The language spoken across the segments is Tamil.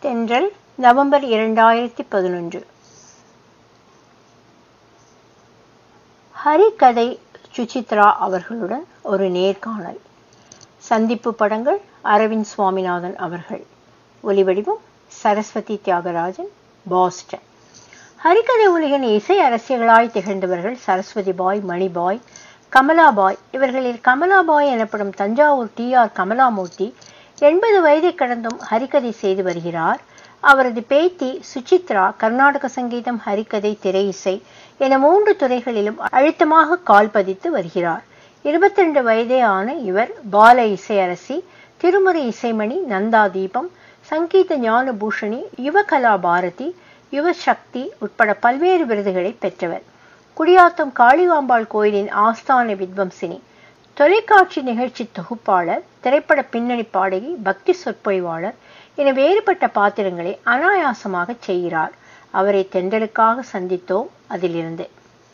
தென்றல் நவம்பர் இரண்டாயிரத்தி பதினொன்று ஹரிகதை சுசித்ரா அவர்களுடன் ஒரு நேர்காணல் சந்திப்பு படங்கள் அரவிந்த் சுவாமிநாதன் அவர்கள் ஒலிவடிவம் சரஸ்வதி தியாகராஜன் பாஸ்டன் ஹரிகதை உலகின் இசை அரசியலாய் திகழ்ந்தவர்கள் சரஸ்வதி பாய் மணிபாய் கமலாபாய் இவர்களில் கமலாபாய் எனப்படும் தஞ்சாவூர் டி ஆர் கமலாமூர்த்தி எண்பது வயதை கடந்தும் ஹரிகதை செய்து வருகிறார் அவரது பேத்தி சுசித்ரா கர்நாடக சங்கீதம் ஹரிகதை திரை இசை என மூன்று துறைகளிலும் அழுத்தமாக கால் பதித்து வருகிறார் இருபத்தி ரெண்டு வயதே ஆன இவர் பால இசையரசி திருமுறை இசைமணி நந்தா தீபம் சங்கீத ஞான பூஷணி யுவகலா பாரதி யுவசக்தி உட்பட பல்வேறு விருதுகளை பெற்றவர் குடியாத்தம் காளிகாம்பாள் கோயிலின் ஆஸ்தான வித்வம்சினி தொலைக்காட்சி நிகழ்ச்சி தொகுப்பாளர் திரைப்பட பின்னணி பாடகி பக்தி சொற்பொழிவாளர் என வேறுபட்ட பாத்திரங்களை அனாயாசமாக செய்கிறார் அவரை தென்றலுக்காக சந்தித்தோம் அதிலிருந்து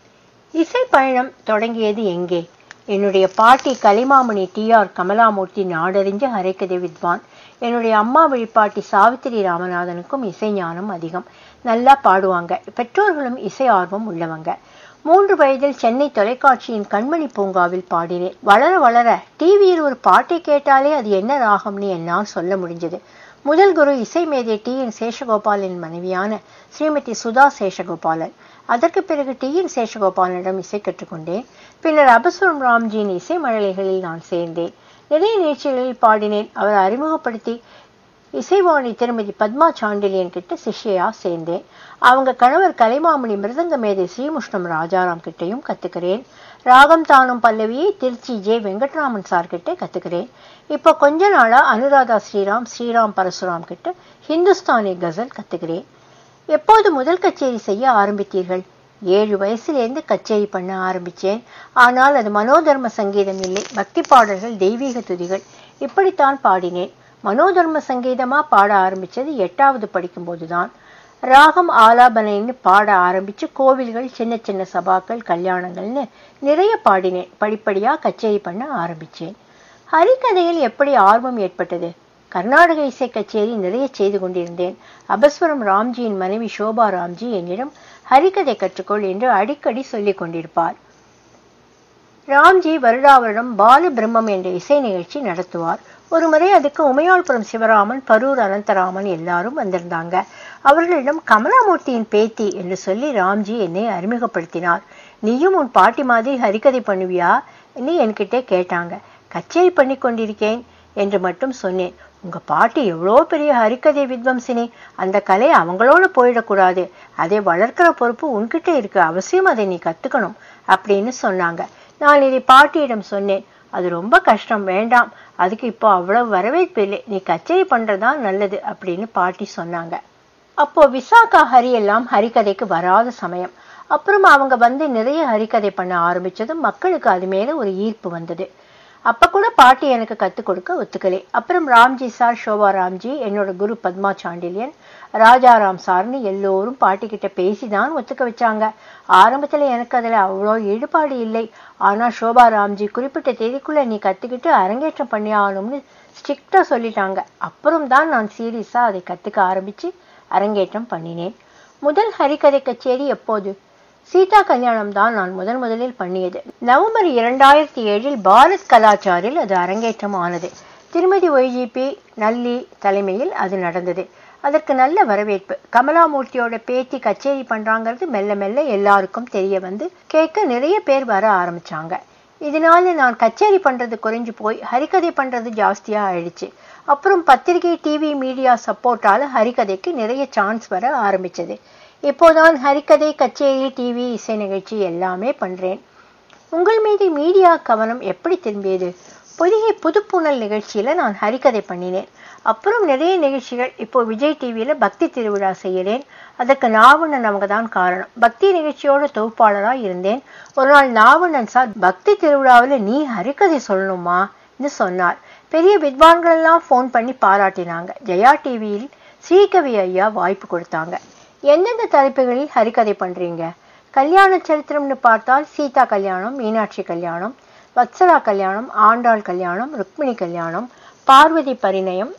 இசை பயணம் தொடங்கியது எங்கே என்னுடைய பாட்டி கலிமாமணி டி ஆர் கமலாமூர்த்தி நாடறிஞ்ச ஹரைக்கதை வித்வான் என்னுடைய அம்மா வழிபாட்டி சாவித்திரி ராமநாதனுக்கும் இசை ஞானம் அதிகம் நல்லா பாடுவாங்க பெற்றோர்களும் இசை ஆர்வம் உள்ளவங்க மூன்று வயதில் சென்னை தொலைக்காட்சியின் கண்மணி பூங்காவில் பாடினேன் வளர வளர டிவியில் ஒரு பாட்டை கேட்டாலே அது என்ன ராகம்னு என்னால் சொல்ல முடிஞ்சது முதல் குரு இசை மேதை டி என் சேஷகோபாலின் மனைவியான ஸ்ரீமதி சுதா சேஷகோபாலன் அதற்கு பிறகு டி என் சேஷகோபாலனிடம் இசை கற்றுக்கொண்டேன் பின்னர் அபசுரம் ராம்ஜியின் இசை மழலைகளில் நான் சேர்ந்தேன் நிறைய நிகழ்ச்சிகளில் பாடினேன் அவர் அறிமுகப்படுத்தி இசைவாணி திருமதி பத்மா சாண்டிலியன் கிட்ட சிஷ்யா சேர்ந்தேன் அவங்க கணவர் கலைமாமணி மிருதங்க மேதை ஸ்ரீமுஷ்ணம் ராஜாராம் கிட்டையும் கத்துக்கிறேன் ராகம் தானும் பல்லவியை திருச்சி ஜே வெங்கட்ராமன் சார் கிட்ட கத்துக்கிறேன் இப்போ கொஞ்ச நாளா அனுராதா ஸ்ரீராம் ஸ்ரீராம் பரசுராம் கிட்ட ஹிந்துஸ்தானி கசல் கத்துக்கிறேன் எப்போது முதல் கச்சேரி செய்ய ஆரம்பித்தீர்கள் ஏழு வயசுலேருந்து கச்சேரி பண்ண ஆரம்பிச்சேன் ஆனால் அது மனோதர்ம சங்கீதம் இல்லை பக்தி பாடல்கள் தெய்வீக துதிகள் இப்படித்தான் பாடினேன் மனோதர்ம சங்கீதமா பாட ஆரம்பிச்சது எட்டாவது படிக்கும்போதுதான் ராகம் ஆலாபனைன்னு பாட ஆரம்பிச்சு கோவில்கள் சின்ன சின்ன சபாக்கள் கல்யாணங்கள்னு நிறைய பாடினேன் படிப்படியா கச்சேரி பண்ண ஆரம்பிச்சேன் ஹரிகதையில் எப்படி ஆர்வம் ஏற்பட்டது கர்நாடக இசை கச்சேரி நிறைய செய்து கொண்டிருந்தேன் அபஸ்வரம் ராம்ஜியின் மனைவி சோபா ராம்ஜி என்னிடம் ஹரிகதை கற்றுக்கொள் என்று அடிக்கடி சொல்லிக் கொண்டிருப்பார் ராம்ஜி வருடா வருடம் பால பிரம்மம் என்ற இசை நிகழ்ச்சி நடத்துவார் ஒரு முறை அதுக்கு உமையாள்புரம் சிவராமன் பரூர் அனந்தராமன் எல்லாரும் வந்திருந்தாங்க அவர்களிடம் கமலாமூர்த்தியின் பேத்தி என்று சொல்லி ராம்ஜி என்னை அறிமுகப்படுத்தினார் நீயும் உன் பாட்டி மாதிரி ஹரிகதை பண்ணுவியா என்று என்கிட்ட கேட்டாங்க கச்சேரி பண்ணி கொண்டிருக்கேன் என்று மட்டும் சொன்னேன் உங்க பாட்டி எவ்வளோ பெரிய ஹரிக்கதை வித்வம்சினி அந்த கலை அவங்களோட போயிடக்கூடாது அதை வளர்க்கிற பொறுப்பு உன்கிட்ட இருக்கு அவசியம் அதை நீ கத்துக்கணும் அப்படின்னு சொன்னாங்க நான் இதை பாட்டியிடம் சொன்னேன் அது ரொம்ப கஷ்டம் வேண்டாம் அதுக்கு இப்போ அவ்வளவு வரவேற்பு இல்லை நீ கச்சேரி பண்றதுதான் நல்லது அப்படின்னு பாட்டி சொன்னாங்க அப்போ விசாகா ஹரி எல்லாம் ஹரிகதைக்கு வராத சமயம் அப்புறம் அவங்க வந்து நிறைய ஹரிகதை பண்ண ஆரம்பிச்சதும் மக்களுக்கு அது மேல ஒரு ஈர்ப்பு வந்தது அப்ப கூட பாட்டி எனக்கு கத்துக் கொடுக்க ஒத்துக்கலை அப்புறம் ராம்ஜி சார் சோபா ராம்ஜி என்னோட குரு பத்மா சாண்டிலியன் ராஜாராம் சார்னு எல்லோரும் பாட்டி கிட்ட பேசிதான் ஒத்துக்க வச்சாங்க ஆரம்பத்துல எனக்கு அதுல அவ்வளோ ஈடுபாடு இல்லை ஆனா சோபா ராம்ஜி குறிப்பிட்ட தேதிக்குள்ள நீ கத்துக்கிட்டு அரங்கேற்றம் பண்ணி ஆகணும்னு ஸ்ட்ரிக்டா சொல்லிட்டாங்க அப்புறம் தான் நான் சீரியஸா அதை கத்துக்க ஆரம்பிச்சு அரங்கேற்றம் பண்ணினேன் முதல் ஹரிகதை கச்சேரி எப்போது சீதா கல்யாணம் தான் நான் முதன் முதலில் பண்ணியது நவம்பர் இரண்டாயிரத்தி ஏழில் பாரத் கலாச்சாரில் அது அரங்கேற்றம் ஆனது திருமதி ஒய்ஜிபி நல்லி தலைமையில் அது நடந்தது அதற்கு நல்ல வரவேற்பு கமலாமூர்த்தியோட பேத்தி கச்சேரி பண்றாங்கிறது மெல்ல மெல்ல எல்லாருக்கும் தெரிய வந்து கேட்க நிறைய பேர் வர ஆரம்பிச்சாங்க இதனால நான் கச்சேரி பண்றது குறைஞ்சு போய் ஹரிகதை பண்றது ஜாஸ்தியா ஆயிடுச்சு அப்புறம் பத்திரிகை டிவி மீடியா சப்போர்ட்டால ஹரிகதைக்கு நிறைய சான்ஸ் வர ஆரம்பிச்சது இப்போதான் ஹரிக்கதை கச்சேரி டிவி இசை நிகழ்ச்சி எல்லாமே பண்றேன் உங்கள் மீது மீடியா கவனம் எப்படி திரும்பியது பொதிகை புதுப்புணல் நிகழ்ச்சியில நான் ஹரிக்கதை பண்ணினேன் அப்புறம் நிறைய நிகழ்ச்சிகள் இப்போ விஜய் டிவியில பக்தி திருவிழா செய்கிறேன் அதற்கு நாவண்ணன் அவங்க தான் காரணம் பக்தி நிகழ்ச்சியோட தொகுப்பாளரா இருந்தேன் ஒரு நாள் நாவண்ணன் சார் பக்தி திருவிழாவில் நீ ஹரிக்கதை சொல்லணுமான்னு சொன்னார் பெரிய வித்வான்கள் எல்லாம் ஃபோன் பண்ணி பாராட்டினாங்க ஜெயா டிவியில் ஸ்ரீகவி ஐயா வாய்ப்பு கொடுத்தாங்க எந்தெந்த தலைப்புகளில் ஹரிகதை பண்றீங்க கல்யாண சரித்திரம்னு பார்த்தால் சீதா கல்யாணம் மீனாட்சி கல்யாணம் வத்சலா கல்யாணம் ஆண்டாள் கல்யாணம் ருக்மிணி கல்யாணம் பார்வதி பரிணயம்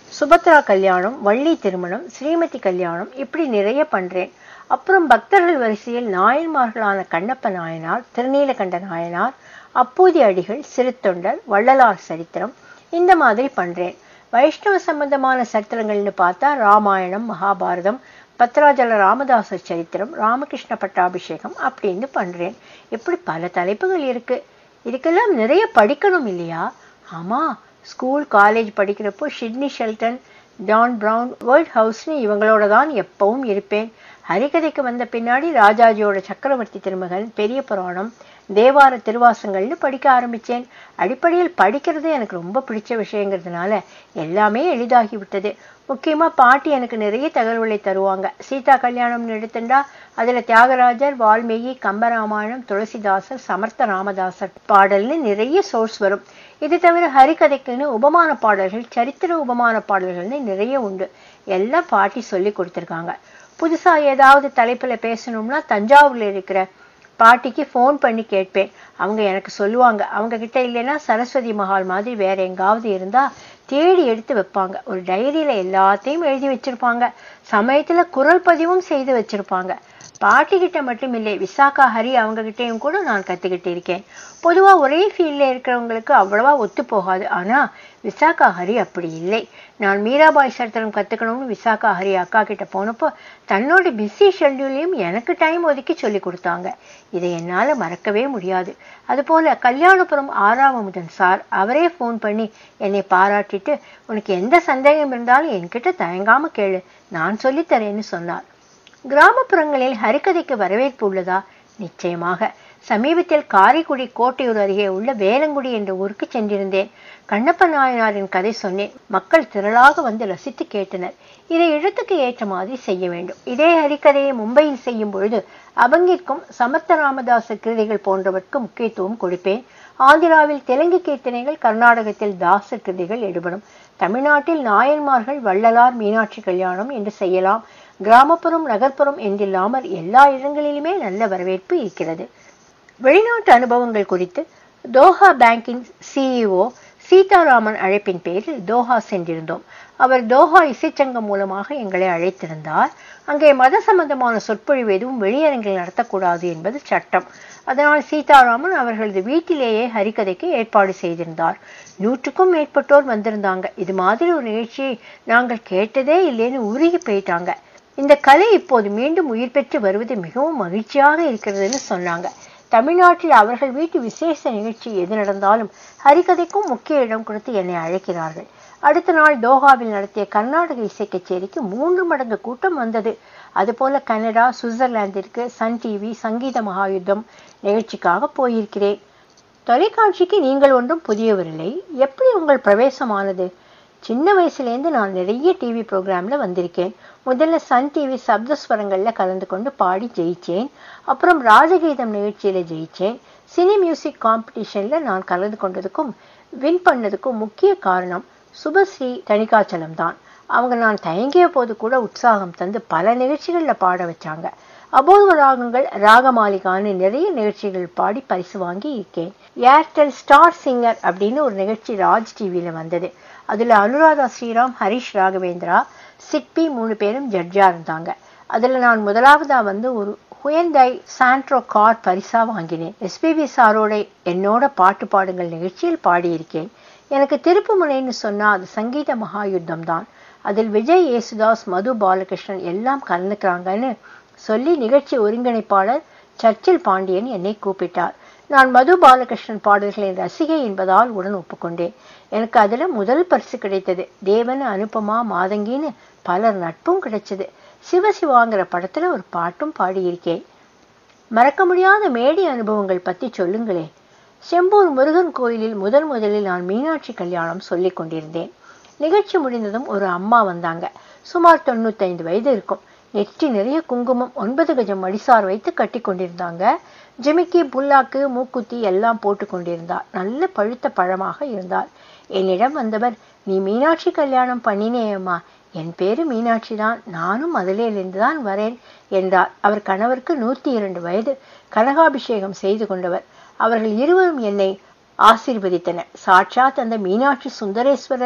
சுபத்ரா கல்யாணம் வள்ளி திருமணம் ஸ்ரீமதி கல்யாணம் இப்படி நிறைய பண்றேன் அப்புறம் பக்தர்கள் வரிசையில் நாயன்மார்களான கண்ணப்ப நாயனார் திருநீலகண்ட நாயனார் அப்பூதி அடிகள் சிறுத்தொண்டர் வள்ளலார் சரித்திரம் இந்த மாதிரி பண்றேன் வைஷ்ணவ சம்பந்தமான சரித்திரங்கள்னு பார்த்தா ராமாயணம் மகாபாரதம் பத்ராஜல ராமதாசர் சரித்திரம் ராமகிருஷ்ண பட்டாபிஷேகம் அப்படின்னு பண்றேன் இப்படி பல தலைப்புகள் இருக்கு இதுக்கெல்லாம் நிறைய படிக்கணும் இல்லையா ஆமா ஸ்கூல் காலேஜ் படிக்கிறப்போ Sidney Sheldon John Brown world ஹவுஸ்னு இவங்களோட தான் எப்பவும் இருப்பேன் ஹரிகதைக்கு வந்த பின்னாடி ராஜாஜியோட சக்கரவர்த்தி திருமகன் பெரிய புராணம் தேவார திருவாசங்கள்னு படிக்க ஆரம்பிச்சேன் அடிப்படையில் படிக்கிறது எனக்கு ரொம்ப பிடிச்ச விஷயங்கிறதுனால எல்லாமே எளிதாகி விட்டது முக்கியமா பாட்டி எனக்கு நிறைய தகவல்களை தருவாங்க சீதா கல்யாணம்னு எடுத்துட்டா அதுல தியாகராஜர் வால்மீகி கம்பராமாயணம் துளசிதாசர் சமர்த்த ராமதாசர் பாடல்னு நிறைய சோர்ஸ் வரும் இது தவிர ஹரிகதைக்குன்னு உபமான பாடல்கள் சரித்திர உபமான பாடல்கள்னு நிறைய உண்டு எல்லாம் பாட்டி சொல்லி கொடுத்துருக்காங்க புதுசா ஏதாவது தலைப்புல பேசணும்னா தஞ்சாவூர்ல இருக்கிற பாட்டிக்கு ஃபோன் பண்ணி கேட்பேன் அவங்க எனக்கு சொல்லுவாங்க அவங்க கிட்ட இல்லைன்னா சரஸ்வதி மஹால் மாதிரி வேற எங்காவது இருந்தா தேடி எடுத்து வைப்பாங்க ஒரு டைரியில எல்லாத்தையும் எழுதி வச்சிருப்பாங்க சமயத்துல குரல் பதிவும் செய்து வச்சிருப்பாங்க பாட்டி கிட்ட மட்டும் இல்லை விசாகா ஹரி அவங்க கிட்டயும் கூட நான் கத்துக்கிட்டு இருக்கேன் பொதுவா ஒரே ஃபீல்ட்ல இருக்கிறவங்களுக்கு அவ்வளவா ஒத்து போகாது ஆனா விசாகா ஹரி அப்படி இல்லை நான் மீராபாய் சரித்திரம் கத்துக்கணும்னு விசாகா ஹரி அக்கா கிட்ட போனப்போ தன்னோட பிஸி ஷெட்யூலையும் எனக்கு டைம் ஒதுக்கி சொல்லி கொடுத்தாங்க இதை என்னால மறக்கவே முடியாது அதுபோல கல்யாணபுரம் ஆறாவமுதன் சார் அவரே ஃபோன் பண்ணி என்னை பாராட்டிட்டு உனக்கு எந்த சந்தேகம் இருந்தாலும் என்கிட்ட தயங்காம கேளு நான் சொல்லித்தரேன்னு சொன்னார் கிராமப்புறங்களில் ஹரிக்கதைக்கு வரவேற்பு உள்ளதா நிச்சயமாக சமீபத்தில் காரைக்குடி கோட்டையூர் அருகே உள்ள வேலங்குடி என்ற ஊருக்கு சென்றிருந்தேன் கண்ணப்ப நாயனாரின் கதை சொன்னேன் மக்கள் திரளாக வந்து ரசித்து கேட்டனர் இதை இடத்துக்கு ஏற்ற மாதிரி செய்ய வேண்டும் இதே ஹரிக்கதையை மும்பையில் செய்யும் பொழுது அபங்கிற்கும் சமர்த்த ராமதாச கிருதிகள் போன்றவற்றுக்கு முக்கியத்துவம் கொடுப்பேன் ஆந்திராவில் தெலுங்கு கீர்த்தனைகள் கர்நாடகத்தில் தாச கிருதிகள் எடுபடும் தமிழ்நாட்டில் நாயன்மார்கள் வள்ளலார் மீனாட்சி கல்யாணம் என்று செய்யலாம் கிராமப்புறம் நகர்ப்புறம் என்றில்லாமல் எல்லா இடங்களிலுமே நல்ல வரவேற்பு இருக்கிறது வெளிநாட்டு அனுபவங்கள் குறித்து தோஹா பேங்கின் சிஇஓ சீதாராமன் அழைப்பின் பேரில் தோஹா சென்றிருந்தோம் அவர் தோஹா இசைச்சங்கம் மூலமாக எங்களை அழைத்திருந்தார் அங்கே மத சம்பந்தமான சொற்பொழிவு எதுவும் வெளியரங்கில் நடத்தக்கூடாது என்பது சட்டம் அதனால் சீதாராமன் அவர்களது வீட்டிலேயே ஹரிகதைக்கு ஏற்பாடு செய்திருந்தார் நூற்றுக்கும் மேற்பட்டோர் வந்திருந்தாங்க இது மாதிரி ஒரு நிகழ்ச்சியை நாங்கள் கேட்டதே இல்லைன்னு உருகி போயிட்டாங்க இந்த கலை இப்போது மீண்டும் உயிர் பெற்று வருவது மிகவும் மகிழ்ச்சியாக இருக்கிறதுன்னு சொன்னாங்க தமிழ்நாட்டில் அவர்கள் வீட்டு விசேஷ நிகழ்ச்சி எது நடந்தாலும் ஹரிகதைக்கும் முக்கிய இடம் கொடுத்து என்னை அழைக்கிறார்கள் அடுத்த நாள் தோஹாவில் நடத்திய கர்நாடக இசை கச்சேரிக்கு மூன்று மடங்கு கூட்டம் வந்தது அதுபோல கனடா சுவிட்சர்லாந்திற்கு சன் டிவி சங்கீத மகாயுத்தம் நிகழ்ச்சிக்காக போயிருக்கிறேன் தொலைக்காட்சிக்கு நீங்கள் ஒன்றும் புதியவரில்லை எப்படி உங்கள் பிரவேசமானது சின்ன வயசுலேருந்து நான் நிறைய டிவி ப்ரோக்ராம்ல வந்திருக்கேன் முதல்ல சன் டிவி சப்தஸ்வரங்கள்ல கலந்து கொண்டு பாடி ஜெயிச்சேன் அப்புறம் ராஜகீதம் நிகழ்ச்சியில ஜெயிச்சேன் சினி மியூசிக் காம்படிஷன்ல நான் கலந்து கொண்டதுக்கும் வின் பண்ணதுக்கும் முக்கிய காரணம் சுபஸ்ரீ தணிகாச்சலம் தான் அவங்க நான் தயங்கிய போது கூட உற்சாகம் தந்து பல நிகழ்ச்சிகள்ல பாட வச்சாங்க அபூர்வ ராகங்கள் ராகமாலிகான்னு நிறைய நிகழ்ச்சிகள் பாடி பரிசு வாங்கி இருக்கேன் ஏர்டெல் ஸ்டார் சிங்கர் அப்படின்னு ஒரு நிகழ்ச்சி ராஜ் டிவியில வந்தது அதுல அனுராதா ஸ்ரீராம் ஹரிஷ் ராகவேந்திரா சிட்பி மூணு பேரும் ஜட்ஜா இருந்தாங்க அதுல நான் முதலாவதா வந்து ஒரு ஹுயந்தாய் சாண்ட்ரோ கார் பரிசா வாங்கினேன் எஸ்பிபி சாரோட என்னோட பாட்டு பாடுங்கள் நிகழ்ச்சியில் பாடியிருக்கேன் எனக்கு திருப்புமுனைன்னு சொன்னா அது சங்கீத மகாயுத்தம் தான் அதில் விஜய் யேசுதாஸ் மது பாலகிருஷ்ணன் எல்லாம் கலந்துக்கிறாங்கன்னு சொல்லி நிகழ்ச்சி ஒருங்கிணைப்பாளர் சர்ச்சில் பாண்டியன் என்னை கூப்பிட்டார் நான் மது பாலகிருஷ்ணன் பாடல்களின் ரசிகை என்பதால் உடன் ஒப்புக்கொண்டேன் எனக்கு அதுல முதல் பரிசு கிடைத்தது தேவன் அனுப்பமா மாதங்கின்னு பலர் நட்பும் கிடைச்சது சிவசிவாங்கிற படத்துல ஒரு பாட்டும் பாடியிருக்கேன் மறக்க முடியாத மேடை அனுபவங்கள் பத்தி சொல்லுங்களேன் செம்பூர் முருகன் கோயிலில் முதன் முதலில் நான் மீனாட்சி கல்யாணம் சொல்லிக் கொண்டிருந்தேன் நிகழ்ச்சி முடிந்ததும் ஒரு அம்மா வந்தாங்க சுமார் தொண்ணூத்தைந்து வயது இருக்கும் நெற்றி நிறைய குங்குமம் ஒன்பது கஜம் மடிசார் வைத்து கட்டி கொண்டிருந்தாங்க ஜிமிக்கி புல்லாக்கு மூக்குத்தி எல்லாம் போட்டு கொண்டிருந்தார் நல்ல பழுத்த பழமாக இருந்தார் என்னிடம் வந்தவர் நீ மீனாட்சி கல்யாணம் பண்ணினேயம்மா என் பேரு மீனாட்சி தான் நானும் மதுரையிலிருந்து தான் வரேன் என்றார் அவர் கணவருக்கு நூத்தி இரண்டு வயது கனகாபிஷேகம் செய்து கொண்டவர் அவர்கள் இருவரும் என்னை ஆசீர்வதித்தனர் சாட்சாத் அந்த மீனாட்சி சுந்தரேஸ்வரரே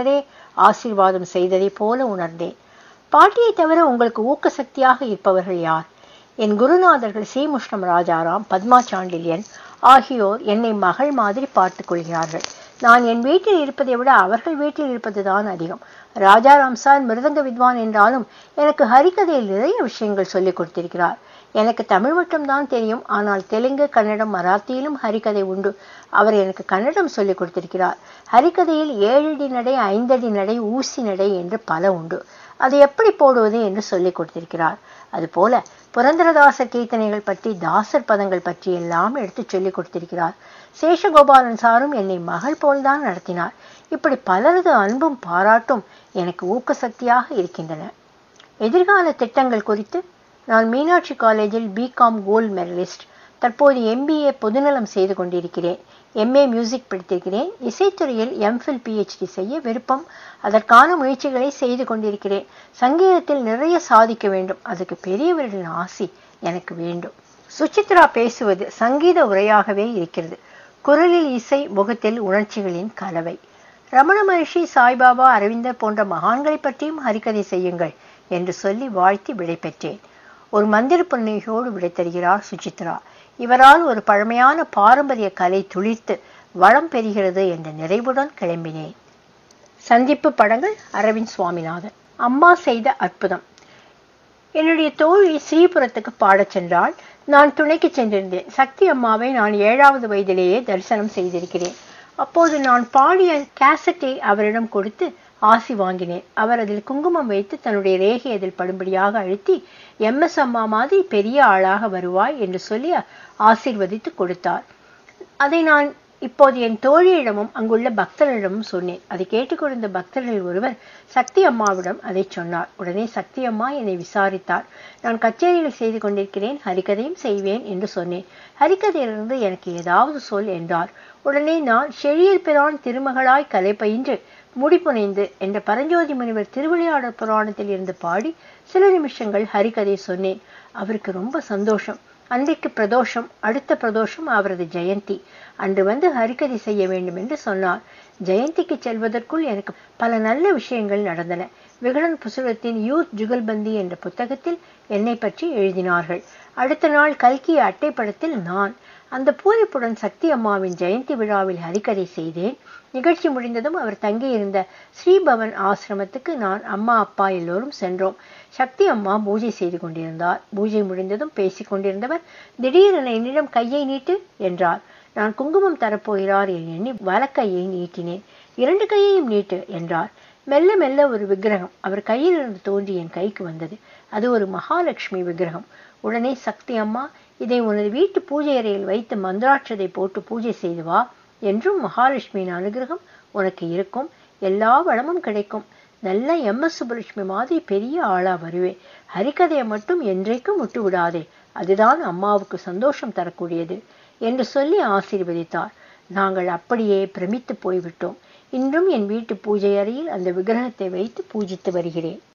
ஆசீர்வாதம் செய்ததைப் போல உணர்ந்தேன் பாட்டியை தவிர உங்களுக்கு ஊக்க சக்தியாக இருப்பவர்கள் யார் என் குருநாதர்கள் ஸ்ரீமுஷ்ணம் ராஜாராம் பத்மா சாண்டில்யன் ஆகியோர் என்னை மகள் மாதிரி பார்த்துக் கொள்கிறார்கள் நான் என் வீட்டில் இருப்பதை விட அவர்கள் வீட்டில் இருப்பதுதான் அதிகம் ராஜாராம் சார் மிருதங்க வித்வான் என்றாலும் எனக்கு ஹரிகதையில் நிறைய விஷயங்கள் சொல்லிக் கொடுத்திருக்கிறார் எனக்கு தமிழ் மட்டும்தான் தெரியும் ஆனால் தெலுங்கு கன்னடம் மராத்தியிலும் ஹரிகதை உண்டு அவர் எனக்கு கன்னடம் சொல்லிக் கொடுத்திருக்கிறார் ஹரிகதையில் ஏழடி நடை ஐந்தடி நடை ஊசி நடை என்று பல உண்டு அதை எப்படி போடுவது என்று சொல்லிக் கொடுத்திருக்கிறார் அதுபோல புரந்தரதாசர் கீர்த்தனைகள் பற்றி தாசர் பதங்கள் பற்றி எல்லாம் எடுத்துச் சொல்லிக் கொடுத்திருக்கிறார் சேஷகோபாலன் சாரும் என்னை மகள் போல்தான் நடத்தினார் இப்படி பலரது அன்பும் பாராட்டும் எனக்கு ஊக்க சக்தியாக இருக்கின்றன எதிர்கால திட்டங்கள் குறித்து நான் மீனாட்சி காலேஜில் பிகாம் கோல்ட் மெடலிஸ்ட் தற்போது எம்பிஏ பொதுநலம் செய்து கொண்டிருக்கிறேன் எம்ஏ மியூசிக் படித்திருக்கிறேன் இசைத்துறையில் எம்ஃபில் பிஹெச்டி செய்ய விருப்பம் அதற்கான முயற்சிகளை செய்து கொண்டிருக்கிறேன் சங்கீதத்தில் நிறைய சாதிக்க வேண்டும் அதுக்கு பெரியவர்களின் ஆசி எனக்கு வேண்டும் சுசித்ரா பேசுவது சங்கீத உரையாகவே இருக்கிறது குரலில் இசை முகத்தில் உணர்ச்சிகளின் கலவை ரமண மகர்ஷி சாய்பாபா அரவிந்தர் போன்ற மகான்களை பற்றியும் ஹரிகதை செய்யுங்கள் என்று சொல்லி வாழ்த்தி விடை பெற்றேன் ஒரு மந்திர புன்னகையோடு விடை தருகிறார் சுசித்ரா இவரால் ஒரு பழமையான பாரம்பரிய கலை துளிர்த்து வளம் பெறுகிறது என்ற நிறைவுடன் கிளம்பினேன் சந்திப்பு படங்கள் அரவிந்த் சுவாமிநாதன் அம்மா செய்த அற்புதம் என்னுடைய தோழி ஸ்ரீபுரத்துக்கு பாடச் சென்றால் நான் துணைக்கு சென்றிருந்தேன் சக்தி அம்மாவை நான் ஏழாவது வயதிலேயே தரிசனம் செய்திருக்கிறேன் அப்போது நான் பாடிய கேசட்டை அவரிடம் கொடுத்து ஆசி வாங்கினேன் அவர் அதில் குங்குமம் வைத்து தன்னுடைய ரேகை அதில் படும்படியாக அழுத்தி எம் எஸ் அம்மா மாதிரி பெரிய ஆளாக வருவாய் என்று சொல்லி ஆசீர்வதித்து கொடுத்தார் அதை நான் இப்போது என் தோழியிடமும் அங்குள்ள பக்தர்களிடமும் சொன்னேன் அதை கேட்டுக்கொண்டிருந்த பக்தர்கள் ஒருவர் சக்தி அம்மாவிடம் அதை சொன்னார் உடனே சக்தி அம்மா என்னை விசாரித்தார் நான் கச்சேரிகள் செய்து கொண்டிருக்கிறேன் ஹரிகதையும் செய்வேன் என்று சொன்னேன் ஹரிகதையிலிருந்து எனக்கு ஏதாவது சொல் என்றார் உடனே நான் செழியல் பிரான் திருமகளாய் கலை பயின்று முடிப்புனைந்து என்ற பரஞ்சோதி முனிவர் திருவிளையாடல் புராணத்தில் இருந்து பாடி சில நிமிஷங்கள் ஹரிகதை சொன்னேன் அவருக்கு ரொம்ப சந்தோஷம் அன்றைக்கு பிரதோஷம் அடுத்த பிரதோஷம் அவரது ஜெயந்தி அன்று வந்து ஹரிகதை செய்ய வேண்டும் என்று சொன்னார் ஜெயந்திக்கு செல்வதற்குள் எனக்கு பல நல்ல விஷயங்கள் நடந்தன விகடன் புசுரத்தின் யூத் ஜுகல்பந்தி என்ற புத்தகத்தில் என்னை பற்றி எழுதினார்கள் அடுத்த நாள் கல்கி அட்டைப்படத்தில் நான் அந்த பூரிப்புடன் சக்தி அம்மாவின் ஜெயந்தி விழாவில் ஹரிகதை செய்தேன் நிகழ்ச்சி முடிந்ததும் அவர் தங்கியிருந்த ஸ்ரீபவன் ஆசிரமத்துக்கு நான் அம்மா அப்பா எல்லோரும் சென்றோம் சக்தி அம்மா பூஜை செய்து கொண்டிருந்தார் பூஜை முடிந்ததும் பேசிக் கொண்டிருந்தவர் திடீரென என்னிடம் கையை நீட்டு என்றார் நான் குங்குமம் தரப்போகிறார் என எண்ணி வலக்கையை நீட்டினேன் இரண்டு கையையும் நீட்டு என்றார் மெல்ல மெல்ல ஒரு விக்கிரகம் அவர் கையில் இருந்து தோன்றி என் கைக்கு வந்தது அது ஒரு மகாலட்சுமி விக்கிரகம் உடனே சக்தி அம்மா இதை உனது வீட்டு பூஜை அறையில் வைத்து மந்திராட்சதை போட்டு பூஜை செய்து வா என்றும் மகாலட்சுமியின் அனுகிரகம் உனக்கு இருக்கும் எல்லா வளமும் கிடைக்கும் நல்ல எம் எஸ் சுப்புலட்சுமி மாதிரி பெரிய ஆளா வருவே ஹரிகதையை மட்டும் என்றைக்கும் விட்டு விடாதே அதுதான் அம்மாவுக்கு சந்தோஷம் தரக்கூடியது என்று சொல்லி ஆசீர்வதித்தார் நாங்கள் அப்படியே பிரமித்து போய்விட்டோம் இன்றும் என் வீட்டு பூஜை அறையில் அந்த விக்கிரகத்தை வைத்து பூஜித்து வருகிறேன்